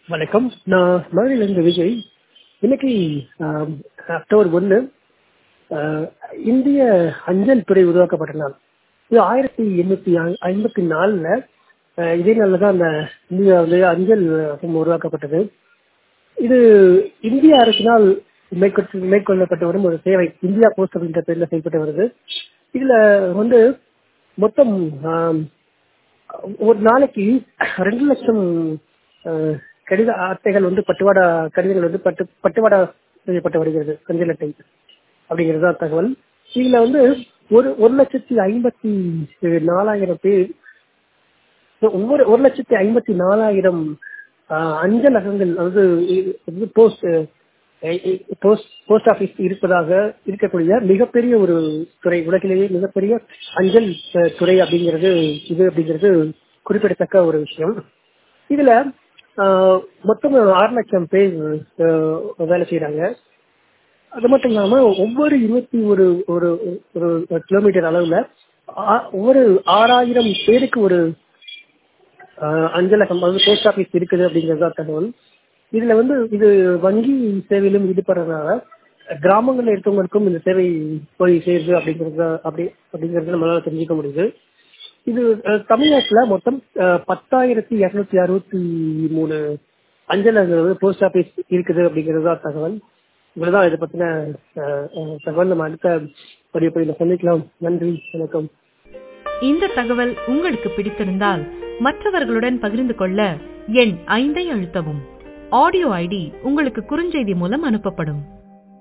வணக்கம் நான் மதுரையிலிருந்து விஜய் இன்னைக்கு ஆம், அக்டோபர் ஒன்று இந்திய அஞ்சல் துறை உருவாக்கப்பட்ட நாள் இது ஆயிரத்தி எண்ணூத்தி ஐ- ஐம்பத்தி நாலுல அஹ், இதே நாளில் தான் அந்த இந்தியா வந்து அஞ்சல் சமூகம் உருவாக்கப்பட்டது இது இந்திய அரசினால் மேற்கொண்டு மேற்கொள்ளப்பட்டு வரும் ஒரு சேவை இந்தியா போஸ்ட் அப்படின்ற பேர்ல செயல்பட்டு வருது இதுல வந்து மொத்தம் ஆம், ஒரு நாளைக்கு ரெண்டு லட்சம் அஹ், கடித அட்டைகள் வந்து பட்டுவாடா கடிதங்கள் வந்து பட்டு பட்டுவாடா செய்யப்பட்டு வருகிறது அஞ்சல் அட்டை அப்படிங்கிறது தான் தகவல் இதுல வந்து ஒரு ஒரு லட்சத்தி ஐம்பத்தி நாலாயிரம் பேர் ஒவ்வொரு ஒரு லட்சத்தி ஐம்பத்தி நாலாயிரம் ஆஹ், அஞ்சலகங்கள் அதாவது போஸ்ட் போஸ்ட் போஸ்ட் ஆபீஸ் இருப்பதாக இருக்கக்கூடிய மிகப்பெரிய ஒரு துறை உலகிலேயே மிகப்பெரிய அஞ்சல் அஹ், துறை அப்படிங்கிறது இது அப்படிங்கிறது குறிப்பிடத்தக்க ஒரு விஷயம் இதுல ஆஹ், மொத்தம் ஆறு லட்சம் பேர் ஆஹ், வேலை செய்யறாங்க அது மட்டும் இல்லாம ஒவ்வொரு இருபத்தி ஒரு ஒரு ஒரு கிலோமீட்டர் அளவுல ஆ- ஒவ்வொரு ஆறாயிரம் பேருக்கு ஒரு ஆஹ், அஞ்சலகம் அதாவது போஸ்ட் ஆபீஸ் இருக்குது அப்படிங்கிறது தான் தகவல் இதுல வந்து இது வங்கி சேவையிலும் ஈடுபடுறதுனால கிராமங்கள்ல இருக்கவங்களுக்கும் இந்த சேவை போய் சேருது அப்படிங்கறது அப்படி அப்படிங்கறது நம்மளால தெரிஞ்சுக்க முடியுது இது அஹ், தமிழ்நாட்டுல மொத்தம் அஹ், பத்தாயிரத்தி இருநூத்தி அறுபத்தி மூணு அஞ்சலகங்கள் வந்து போஸ்ட் ஆபீஸ் இருக்குது அப்படிங்கிறது தான் தகவல் இவ்வளவுதான் இதை பத்தின அஹ், அஹ், தகவல் நம்ம அடுத்த பதிவு பதிவில் சந்திக்கலாம் நன்றி வணக்கம் இந்த தகவல் உங்களுக்கு பிடித்திருந்தால் மற்றவர்களுடன் பகிர்ந்து கொள்ள எண் ஐந்தை அழுத்தவும் ஆடியோ ஐடி உங்களுக்கு குறுஞ்செய்தி மூலம் அனுப்பப்படும்